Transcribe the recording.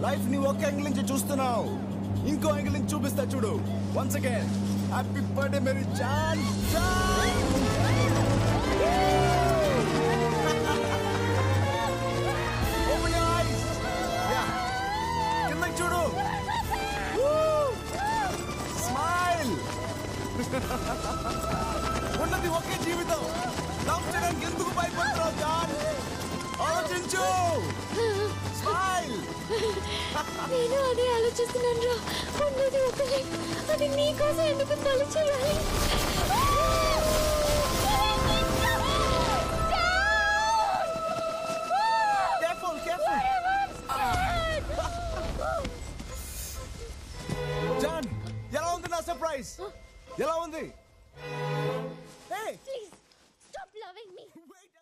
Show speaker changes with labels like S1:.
S1: Life ని ఒక angle నుంచి చూస్తున్నావు ఇంకో యాంగిల్ నుంచి చూపిస్తా చూడు వన్స్ అగైన్ హ్యాపీ బర్త్డే మేరీ జాన్ Open your eyes. Yeah. కిందకి చూడు స్మైల్ ఉన్నది ఒకే జీవితం లవ్ చేయడానికి ఎందుకు భయపడుతున్నావు జాన్ ఆలోచించు స్మైల్
S2: నేను అదే ఆలోచిస్తున్నాను రా ఉన్నది ఒక లైఫ్ అది నీకోసం ఎందుకు తల చేయాలి
S1: కేర్ఫుల్ కేర్ఫుల్ జాన్ ఎలా ఉంది నా సర్ప్రైజ్ ఎలా ఉంది Hey,
S2: please stop loving me
S1: wait,